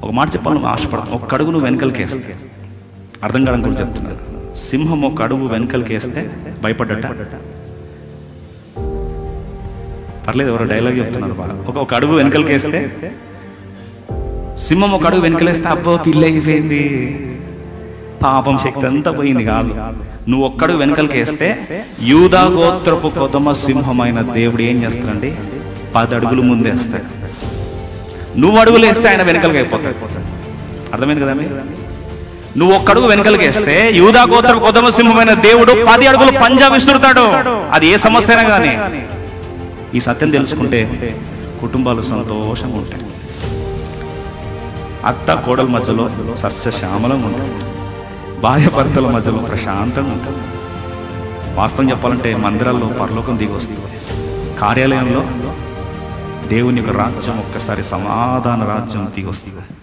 ఒక మాట చెప్పాలని ఆశపడతాను ఒక అడుగు నువ్వు వెనకలకి వేస్తే అర్థం కావడం కూడా చెప్తున్నాను సింహం ఒక అడుగు వెనకలకి వేస్తే భయపడ్డట పర్లేదు ఎవరో డైలాగ్ చెప్తున్నారు బాగా ఒక ఒక అడుగు వెనకలకి వేస్తే సింహం ఒక అడుగు వెనకలేస్తే అబ్బో పిల్ల అయిపోయింది పాపం శక్తి అంతా పోయింది కాదు నువ్వు ఒక్కడు వెనకలకి వేస్తే యూదా గోత్రపు కొదమ సింహమైన దేవుడు ఏం చేస్తాడండి పది అడుగులు ముందేస్తాడు నువ్వు అడుగులు వేస్తే ఆయన వెనకలకి అయిపోతాడు అర్థమైంది కదా మీకు? నువ్వు ఒక్కడుగు వెనకలకి వేస్తే యూదా గోత్ర కొదమ సింహమైన దేవుడు పది అడుగులు పంజా విసురుతాడు అది ఏ సమస్య అయినా కానీ ఈ సత్యం తెలుసుకుంటే కుటుంబాలు సంతోషంగా ఉంటాయి అత్త కోడల మధ్యలో సస్యశ్యామలం ఉంటుంది భార్య భర్తల మధ్యలో ప్రశాంతంగా ఉంటుంది వాస్తవం చెప్పాలంటే మందిరాల్లో పరలోకం దిగి వస్తుంది కార్యాలయంలో దేవుని యొక్క రాజ్యం ఒక్కసారి సమాధాన రాజ్యం దిగి వస్తుంది